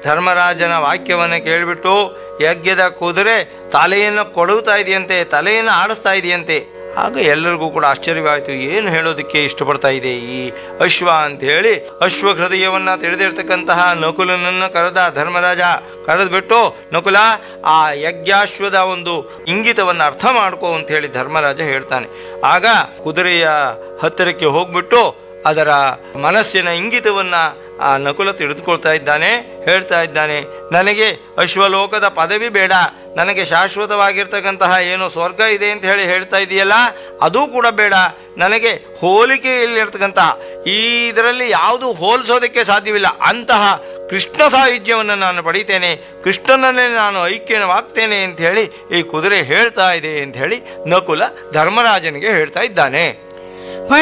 ಧರ್ಮರಾಜನ ವಾಕ್ಯವನ್ನು ಕೇಳಿಬಿಟ್ಟು ಯಜ್ಞದ ಕುದುರೆ ತಲೆಯನ್ನು ಕೊಡುತ್ತಾ ಇದೆಯಂತೆ ತಲೆಯನ್ನು ಆಡಿಸ್ತಾ ಇದೆಯಂತೆ ಆಗ ಎಲ್ಲರಿಗೂ ಕೂಡ ಆಶ್ಚರ್ಯವಾಯಿತು ಏನು ಹೇಳೋದಕ್ಕೆ ಇಷ್ಟಪಡ್ತಾ ಇದೆ ಈ ಅಶ್ವ ಅಂತ ಹೇಳಿ ಅಶ್ವ ಹೃದಯವನ್ನ ತಿಳಿದಿರ್ತಕ್ಕಂತಹ ನಕುಲನನ್ನು ಕರೆದ ಧರ್ಮರಾಜ ಕರೆದ್ಬಿಟ್ಟು ನಕುಲ ಆ ಯಜ್ಞಾಶ್ವದ ಒಂದು ಇಂಗಿತವನ್ನು ಅರ್ಥ ಮಾಡ್ಕೋ ಅಂತ ಹೇಳಿ ಧರ್ಮರಾಜ ಹೇಳ್ತಾನೆ ಆಗ ಕುದುರೆಯ ಹತ್ತಿರಕ್ಕೆ ಹೋಗ್ಬಿಟ್ಟು ಅದರ ಮನಸ್ಸಿನ ಇಂಗಿತವನ್ನ ಆ ನಕುಲ ತಿಳಿದುಕೊಳ್ತಾ ಇದ್ದಾನೆ ಹೇಳ್ತಾ ಇದ್ದಾನೆ ನನಗೆ ಅಶ್ವಲೋಕದ ಪದವಿ ಬೇಡ ನನಗೆ ಶಾಶ್ವತವಾಗಿರ್ತಕ್ಕಂತಹ ಏನು ಸ್ವರ್ಗ ಇದೆ ಅಂತ ಹೇಳಿ ಹೇಳ್ತಾ ಇದೆಯಲ್ಲ ಅದೂ ಕೂಡ ಬೇಡ ನನಗೆ ಹೋಲಿಕೆಯಲ್ಲಿರ್ತಕ್ಕಂತಹ ಈ ಇದರಲ್ಲಿ ಯಾವುದು ಹೋಲಿಸೋದಕ್ಕೆ ಸಾಧ್ಯವಿಲ್ಲ ಅಂತಹ ಕೃಷ್ಣ ಸಾಹಿತ್ಯವನ್ನು ನಾನು ಪಡಿತೇನೆ ಕೃಷ್ಣನನ್ನೇ ನಾನು ಐಕ್ಯವಾಗ್ತೇನೆ ಅಂತ ಹೇಳಿ ಈ ಕುದುರೆ ಹೇಳ್ತಾ ಇದೆ ಅಂತ ಹೇಳಿ ನಕುಲ ಧರ್ಮರಾಜನಿಗೆ ಹೇಳ್ತಾ ಇದ್ದಾನೆ